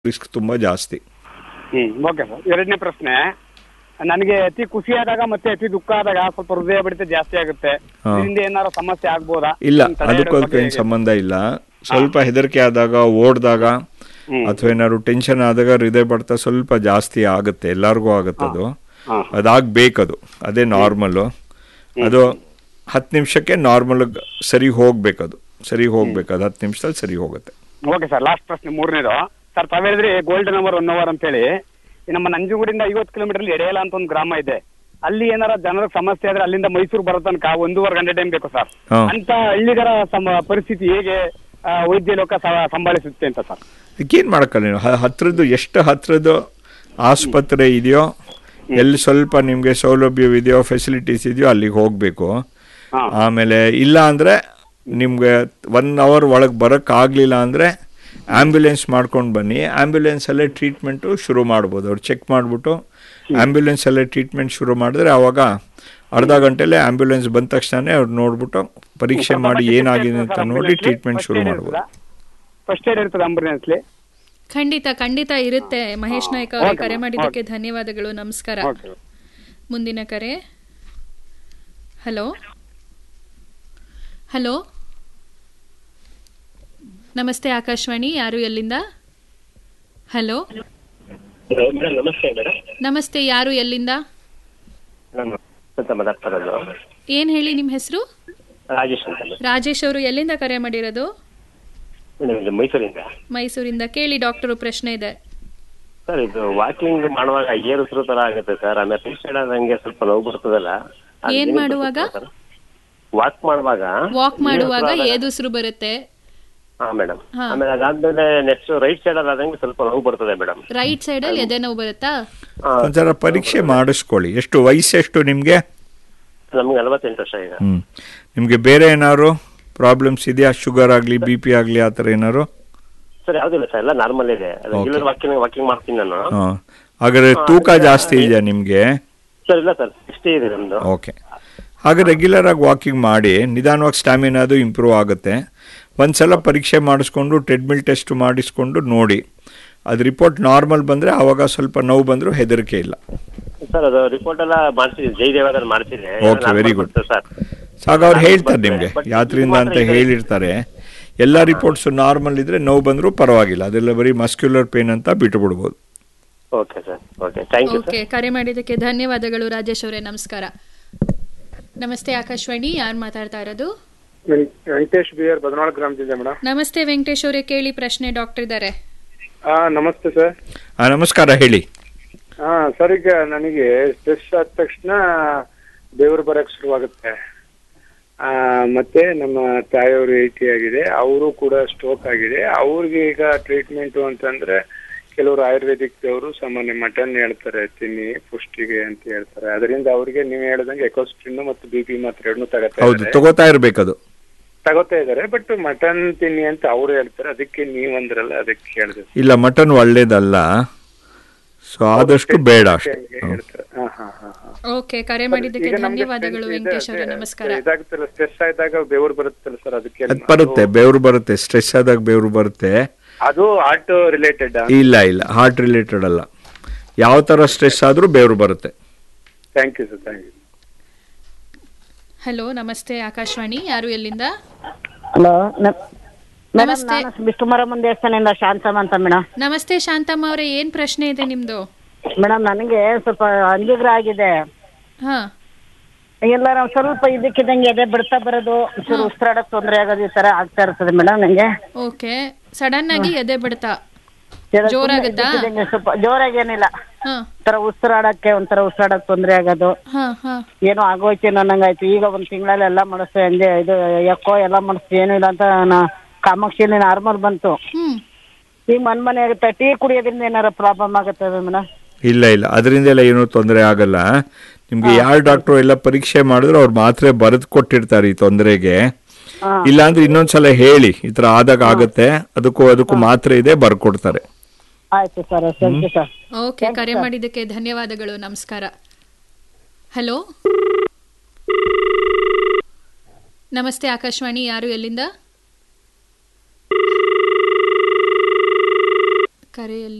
Risk ತುಂಬ ಜಾಸ್ತಿ ಹ್ಮ್ okay sir ಎರಡನೇ ಪ್ರಶ್ನೆ ನನಗೆ ಅತಿ ಖುಷಿ ಆದಾಗ ಮತ್ತೆ ಅತಿ ದುಃಖ ಆದಾಗ ಸ್ವಲ್ಪ ಹೃದಯ ಬಡಿತ ಜಾಸ್ತಿ ಆಗುತ್ತೆ ಹಾ. ಇದರಿಂದ ಏನಾರ ಸಮಸ್ಯೆ ಆಗ್ಬೋದಾ ಇಲ್ಲ ಇದನ್ನ ತಡೆ ಅದಕ್ಕೂ ಹಿಡಿಯೋ ಅದಕ್ಕೂ ಏನು ಬಗ್ಗೆ ಸಂಬಂಧ ಇಲ್ಲ ಸ್ವಲ್ಪ ಹೆದರಿಕೆ ಆದಾಗ ಓಡ್ದಾಗ ಹ್ಮ್. ಅಥವಾ ಏನಾದ್ರು ಟೆನ್ಷನ್ ಆದಾಗ ಹೃದಯ ಬಡ್ತ ಸ್ವಲ್ಪ ಜಾಸ್ತಿ ಆಗುತ್ತೆ ಎಲ್ಲರಿಗೂ ಆಗುತ್ತೆ ಅದು ಹಾ. ಅದಾಗಬೇಕದು ಅದೇ ನಾರ್ಮಲ್ಲು ಅದು ಹತ್ತು ನಿಮಿಷಕ್ಕೆ ನಾರ್ಮಲ್ ಸರಿ ಹೋಗ್ಬೇಕದು ಸರಿ ಹೋಗ್ಬೇಕದು ಹತ್ತು ನಿಮಿಷದಲ್ಲಿ ಸರಿ ಹೋಗುತ್ತೆ ಓಕೆ ಸರ್ ಲಾಸ್ಟ್ ಪ್ರಶ್ನೆ ಮೂರನೇದು ಸರ್ ತಾವ್ ಹೇಳಿದ್ರಿ ಗೋಲ್ಡ್ ನಂಬರ್ ಒನ್ ಅವರ್ ಅಂತ ಹೇಳಿ ಈ ನಮ್ಮ ನಂಜನಗೂಡಿಂದ ಐವತ್ತು ಕಿಲೋಮೀಟರ್ ಎಡೆಯಲ ಅಂತ ಒಂದು ಗ್ರಾಮ ಇದೆ ಅಲ್ಲಿ ಏನಾರ ಜನರ ಸಮಸ್ಯೆ ಆದ್ರೆ ಅಲ್ಲಿಂದ ಮೈಸೂರು ಬರೋ ತನಕ ಒಂದೂವರೆ ಗಂಟೆ ಟೈಮ್ ಬೇಕು ಸರ್ ಹಾ. ಅಂತ ಹಳ್ಳಿಗರ ಸಮ ಪರಿಸ್ಥಿತಿ ಹೇಗೆ ಆ, ವೈದ್ಯ ಲೋಕ ಸ- ಸಂಭಾಳಿಸುತ್ತೆ ಅಂತ ಸರ್ ಏನು ಮಾಡಕ್ಕಲ್ಲ ನೀವು ಹ- ಹತ್ರದ್ದು ಎಷ್ಟು ಹತ್ರದ್ದು ಆಸ್ಪತ್ರೆ ಇದೆಯೋ ಎಲ್ಲಿ ಸ್ವಲ್ಪ ನಿಮಗೆ ಸೌಲಭ್ಯವಿದೆಯೋ ಫೆಸಿಲಿಟೀಸ್ ಇದೆಯೋ ಅಲ್ಲಿಗೆ ಹೋಗಬೇಕು ಹಾ. ಆಮೇಲೆ ಇಲ್ಲ ಅಂದರೆ ನಿಮಗೆ ಒನ್ ಅವರ್ ಒಳಗೆ ಬರೋಕ್ಕಾಗಲಿಲ್ಲ ಅಂದರೆ ಆ್ಯಂಬ್ಯುಲೆನ್ಸ್ ಮಾಡ್ಕೊಂಡು ಬನ್ನಿ ಆ್ಯಂಬ್ಯುಲೆನ್ಸಲ್ಲೇ ಟ್ರೀಟ್ಮೆಂಟು ಶುರು ಮಾಡ್ಬೋದು ಅವ್ರು ಚೆಕ್ ಮಾಡಿಬಿಟ್ಟು ಆ್ಯಂಬ್ಯುಲೆನ್ಸಲ್ಲೇ ಟ್ರೀಟ್ಮೆಂಟ್ ಶುರು ಮಾಡಿದ್ರೆ ಆವಾಗ ಅರ್ಧ ಗಂಟೆಲೇ ಆ್ಯಂಬ್ಯುಲೆನ್ಸ್ ಬಂದ ತಕ್ಷಣನೇ ಅವ್ರು ನೋಡ್ಬಿಟ್ಟು ಪರೀಕ್ಷೆ ಮಾಡಿ ಏನಾಗಿದೆ ಅಂತ ನೋಡಿ ಟ್ರೀಟ್ಮೆಂಟ್ ಶುರು ಮಾಡ್ಬೋದು ಫಸ್ಟ್ ಏಡ್ ಇರ್ತದೆ ಆಂಬುಲೆನ್ಸ್ಲಿ ಖಂಡಿತ ಖಂಡಿತ ಇರುತ್ತೆ ಮಹೇಶ್ ನಾಯ್ಕ ಅವರೇ ಓಕೆ ಕರೆ ಮ್ಯಾಮ್, ಮಾಡಿದ್ದಕ್ಕೆ ಧನ್ಯವಾದಗಳು ನಮಸ್ಕಾರ ಓಕೆ ಮುಂದಿನ ಕರೆ ಹಲೋ ಹಲೋ ನಮಸ್ತೆ ಆಕಾಶವಾಣಿ ಯಾರು ಎಲ್ಲಿಂದ ಹಲೋ ಹಲೋ ಮೇಡಮ್ ನಮಸ್ತೆ ಮೇಡಮ್ ನಮಸ್ತೆ ಯಾರು ಎಲ್ಲಿಂದ ನಾನು ಅಂತ ಮಾತಾಡ್ತಾ ಇರೋದು ಏನ್ ಹೇಳಿ ನಿಮ್ಮ ಹೆಸರು ರಾಜೇಶ್ ಅಂತ ಮೇಡಮ್ ರಾಜೇಶ್ ಅವರು ಎಲ್ಲಿಂದ ಕರೆ ಮಾಡಿರೋದು ಮೇಡಮ್ ಇದು ಮೈಸೂರಿಂದ ಮೈಸೂರಿಂದ ಕೇಳಿ ಡಾಕ್ಟರು ಪ್ರಶ್ನೆ ಇದೆ ಸರ್ ಇದು ವಾಕಿಂಗ್ ಮಾಡುವಾಗ ಏರು ಉಸಿರು ತರ ಆಗುತ್ತೆ ಸರ್ ಆಮೇಲೆ ಟೀ ಸೈಡ್ ಆದಂಗೆ ಸ್ವಲ್ಪ ನೋವು ಬರ್ತದಲ್ಲ ಅದು ಏನ್ ಏನಿಗೆ ಮಾಡುವಾಗ? ಬರ್ತದೆ ಸರ್? ವಾಕ್ ಮಾಡುವಾಗ ವಾಕ್ ಏರು ಮಾಡುವಾಗ ಉಸಿರು ಆದಾಗ- ಏದುಸಿರು ಬರುತ್ತೆ ಹಾ ಮೇಡಮ್ ಹಾ. ಆಮೇಲೆ ಅದಾದ್ಮೇಲೆ ನೆಕ್ಸ್ಟ್ ರೈಟ್ ಸೈಡ್ ಆದಂಗೆ ಸ್ವಲ್ಪ ನೋವು ಬರ್ತದೆ ಮೇಡಮ್ ರೈಟ್ ಸೈಡಲ್ಲಿ ಎದೆ ನೋವು ಬರುತ್ತಾ ಒಂಥರ ಪರೀಕ್ಷೆ ಮಾಡಿಸ್ಕೊಳ್ಳಿ ಎಷ್ಟು ವಯಸ್ಸೆಷ್ಟು ನಿಮಗೆ ನಮ್ಗೆ ನಲವತ್ತೆಂಟು ವರ್ಷ ಈಗ ಹ್ಞೂ ನಿಮಗೆ ಬೇರೆ ಏನಾದ್ರು ಪ್ರಾಬ್ಲಮ್ಸ್ ಇದೆಯಾ ಶುಗರ್ ಆಗಲಿ ಬಿ ಪಿ ಆಗಲಿ ಆ ಥರ ಏನಾದ್ರು ಸರ್ ಯಾವ್ದಿಲ್ಲ ಸರ್ ಎಲ್ಲ ನಾರ್ಮಲ್ ಇದೆ Okay. ರೆಗ್ಯುಲರ್ ವಾಕಿಂಗ್ ವಾಕಿಂಗ್ ಮಾಡ್ತೀನಿ ನಾನು ಹಾಂ ಹಾಗಾದ್ರೆ ತೂಕ ಜಾಸ್ತಿ ಇದೆಯಾ ನಿಮಗೆ ಸರ್ ಇಲ್ಲ ಸರ್ ಇಷ್ಟೇ ಇದೆ ನಮ್ದು ಓಕೆ ಹಾಗೆ ರೆಗ್ಯುಲರ್ ಆಗಿ ವಾಕಿಂಗ್ ಮಾಡಿ ನಿಧಾನವಾಗಿ ಸ್ಟ್ಯಾಮಿನಾ ಅದು ಇಂಪ್ರೂವ್ ಆಗುತ್ತೆ ಒಂದ್ಸಲ ಪರೀಕ್ಷೆ ಮಾಡಿಸ್ಕೊಂಡು ಟ್ರೆಡ್ಮಿಲ್ ಟೆಸ್ಟ್ ಮಾಡಿಸ್ಕೊಂಡು ನೋಡಿ ಅದು ರಿಪೋರ್ಟ್ ನಾರ್ಮಲ್ ಬಂದರೆ ಆವಾಗ ಸ್ವಲ್ಪ ನೋವು ಬಂದರೂ ಹೆದರಿಕೆ ಇಲ್ಲ ಸರ್ ಅದು ರಿಪೋರ್ಟ್ ಎಲ್ಲ ಮಾಡ್ಸಿದ್ದೀನಿ ಜಯದೇವದಲ್ಲಿ ಮಾಡ್ಸಿದೆ Okay, very good. ಸರ್ ಆಗ ಅವ್ರು ಹೇಳ್ತಾರೆ ನಿಮಗೆ But ಇದು ಯಾತ್ರಿಂದ ಮಾತ್ರ ಅಂತ ಇದೆ. ಹೇಳಿರ್ತಾರೆ ಎಲ್ಲ ರಿಪೋರ್ಟ್ಸು ನಾರ್ಮಲ್ ಇದ್ದರೆ ನೋವು ಬಂದರೂ ಪರವಾಗಿಲ್ಲ ಅದೆಲ್ಲ ಬರೀ ಮಸ್ಕ್ಯುಲರ್ ಪೇನ್ ಅಂತ ಬಿಟ್ಟುಬಿಡ್ಬೋದು okay sir okay thank you sir okay ಕರೆ ಮಾಡಿದ್ದಕ್ಕೆ ಧನ್ಯವಾದಗಳು ರಾಜೇಶ್ ಅವರೇ ನಮಸ್ಕಾರ ನಮಸ್ತೆ ಆಕಾಶವಾಣಿ ಯಾರು ಮಾತಾಡ್ತಾ ಇರೋದು ವೆಂಕಟೇಶ್ ಬಿ ಆರ್ ಬದನಾಳ್ ಗ್ರಾಮದಿಂದ ಮೇಡಮ್ ನಮಸ್ತೆ ವೆಂಕಟೇಶ್ ಅವರೇ ಕೇಳಿ ಪ್ರಶ್ನೆ ಡಾಕ್ಟರ್ ಇದ್ದಾರೆ ಹಾ ನಮಸ್ತೆ ಸರ್ ಹಾಂ ನಮಸ್ಕಾರ ಹೇಳಿ ಹಾ ಸರ್ ಈಗ ನನಗೆ ಸ್ಟ್ರೆಸ್ ಆದ ತಕ್ಷಣ ದೇವರು ಬರಕ್ ಶುರುವಾಗುತ್ತೆ ಆ ಮತ್ತೆ ನಮ್ಮ ತಾಯಿಯವರು ಏಟಿ ಆಗಿದೆ ಅವರು ಕೂಡ ಸ್ಟ್ರೋಕ್ ಆಗಿದೆ ಅವ್ರಿಗೆ ಈಗ ಟ್ರೀಟ್ಮೆಂಟ್ ಅಂತಂದ್ರೆ ಕೆಲವರು ಆಯುರ್ವೇದಿಕ್ ಅವರು ಸಾಮಾನ್ಯ ಮಟನ್ ಹೇಳ್ತಾರೆ ತಿನ್ನಿ ಪುಷ್ಟಿಗೆ ಅಂತ ಹೇಳ್ತಾರೆ ಅದರಿಂದ ಅವ್ರಿಗೆ ನೀವು ಹೇಳ್ದಂಗೆ ಎಕೋಸ್ಟ್ರಿನ್ ಮತ್ತು ಬಿ ಪಿ ಮಾತ್ರ ಎರಡನ್ನೂ ತಗೋತಾ ಹೌದು ಇದ್ದಾರೆ ತಗೋತಾ ಇರಬೇಕದು ತಗೋತಾ ಇದಾರೆ ಬಟ್ ಮಟನ್ ತಿನ್ನಿ ಅಂತ ಅವ್ರು ಹೇಳ್ತಾರೆ ಅದಕ್ಕೆ ನೀವ್ ಅಂದ್ರಲ್ಲ ಅದಕ್ಕೆ ಹೇಳಿದೆ ಇಲ್ಲ ಮಟನ್ ಒಳ್ಳೇದಲ್ಲ ಸೊ ಆದಷ್ಟು ಬೇಡ ಅಷ್ಟೇ ಹಂಗೆ ಹ್ಮ್. ಹೇಳ್ತಾರೆ ಹಾ ಹಾ ಹಾ ಹಾ ಓಕೆ ಕರೆ ಮಾಡಿದ್ದಕ್ಕೆ ಈಗ ನಮ್ಗೆ ಧನ್ಯವಾದಗಳು stress ಇದೆ, ವೆಂಕಟೇಶ್ ಅವರೇ ಅದೇ, ನಮಸ್ಕಾರ ಇದಾಗುತ್ತಲ್ಲ ಸ್ಟ್ರೆಸ್ ಆಯ್ದಾಗ ಬೆವರು ಬರುತ್ತಲ್ಲ ಸರ್ ಅದಕ್ಕೆ ಅದು ಬರುತ್ತೆ ಬೆವರು ಬರುತ್ತೆ ಸ್ಟ್ರೆಸ್ ಆದಾಗ ಬೆವರು ಬರುತ್ತೆ ಅದು ಆರ್ಟ್ ರಿಲೇಟೆಡ್ ಇಲ್ಲ ಇಲ್ಲ ಹಾರ್ಟ್ ರಿಲೇಟೆಡ್ ಅಲ್ಲ ಯಾವ ಥರ ಸ್ಟ್ರೆಸ್ ಆದರೂ ಬೆವರು ಬರುತ್ತೆ thank you sir thank you hello ನಮಸ್ತೆ ಆಕಾಶವಾಣಿ ಯಾರು ಎಲ್ಲಿಂದ ಹಲೋ ಮೇಡಮ್ ನಮಸ್ತೆ. ನಾನು ವಿಷ್ಣುಮರಮ್ಮನ ದೇವಸ್ಥಾನದಿಂದ ಶಾಂತಮ್ಮ ಅಂತ ಮೇಡಮ್ ನಮಸ್ತೆ ಶಾಂತಮ್ಮ ಅವರೇ ಏನ್ ಪ್ರಶ್ನೆ ಇದೆ ನಿಮ್ದು ಮೇಡಮ್ ನನಗೆ ಸ್ವಲ್ಪ ಅಂಜಿಗ್ರ ಆಗಿದೆ ಹಾ ಎಲ್ಲ ನಾವು ಸ್ವಲ್ಪ ಇದಕ್ಕಿದಂಗೆ ಎದೆ ಬಿಡ್ತಾ ಬರೋದು ಒಂಚೂರು ಉಸಿರಾಡಕ್ ತೊಂದರೆ ಆಗೋದು ಈ ತರ ಆಗ್ತಾ ಇರ್ತದೆ ಮೇಡಮ್ ನಂಗೆ ಓಕೆ ಸಡನ್ ಆಗಿ ಎದೆ ಬಿಡ್ತಾ ಎದೆ ಸುಮ್ನೆ ಜೋರಾಗುತ್ತಾ? ಇದ್ದಕ್ಕಿದ್ದಂಗೆ ಸ್ವಲ್ಪ ಜೋರಾಗಿ ಏನಿಲ್ಲ ಹಾ ಒಂಥರ ಉಸಿರಾಡಕ್ಕೆ ಒಂಥರ ಉಸಿರಾಡಕ್ ತೊಂದರೆ ಆಗೋದು ಹಾ ಹಾ ಏನೋ ಆಗೋಯ್ತು ಅನ್ನಂಗಾಯ್ತು ಈಗ ಒಂದ್ ತಿಂಗಳಲ್ಲಿ ಎಲ್ಲ ಮಾಡಿಸ್ದೆ ಹಂಗೆ ಇದು ಎಕ್ಕೋ ಎಲ್ಲ ಮಾಡಿಸ್ತು ಏನೂ ಇಲ್ಲ ಅಂತ ನಾ ಕಾಮಾಕ್ಷಿಯಲ್ಲಿ ನಾರ್ಮಲ್ ಬಂತು ಹ್ಮ್ ಈಗ ಮನ್ ಮನೆ ಆಗುತ್ತೆ ಟೀ ಕುಡಿಯೋದ್ರಿಂದ ಏನಾರ ಪ್ರಾಬ್ಲಮ್ ಆಗುತ್ತೆ ಮೇಡಮ್ ಇಲ್ಲ ಇಲ್ಲ ಅದರಿಂದ ಎಲ್ಲ ಏನೂ ತೊಂದರೆ ಆಗಲ್ಲ ನಿಮಗೆ ಯಾರು ಡಾಕ್ಟ್ರು ಎಲ್ಲ ಪರೀಕ್ಷೆ ಮಾಡಿದ್ರು ಅವ್ರು ಮಾತ್ರೆ ಬರೆದು ಕೊಟ್ಟಿರ್ತಾರೆ ಈ ತೊಂದರೆಗೆ ಹಾ. ಇಲ್ಲಾಂದ್ರೆ ಇನ್ನೊಂದ್ಸಲ ಹೇಳಿ ಈ ಥರ ಆದಾಗ ಆಗುತ್ತೆ ಅದಕ್ಕೂ ಅದಕ್ಕೂ ಮಾತ್ರೆ ಇದೆ ಬರ್ಕೊಡ್ತಾರೆ ಆಯ್ತು sir thank you sir okay ಕರೆ ಮಾಡಿದ್ದಕ್ಕೆ ಧನ್ಯವಾದಗಳು ನಮಸ್ಕಾರ ಹಲೋ ನಮಸ್ತೆ ಆಕಾಶವಾಣಿ ಯಾರು ಎಲ್ಲಿಂದ ಕರೆಯಲ್ಲಿ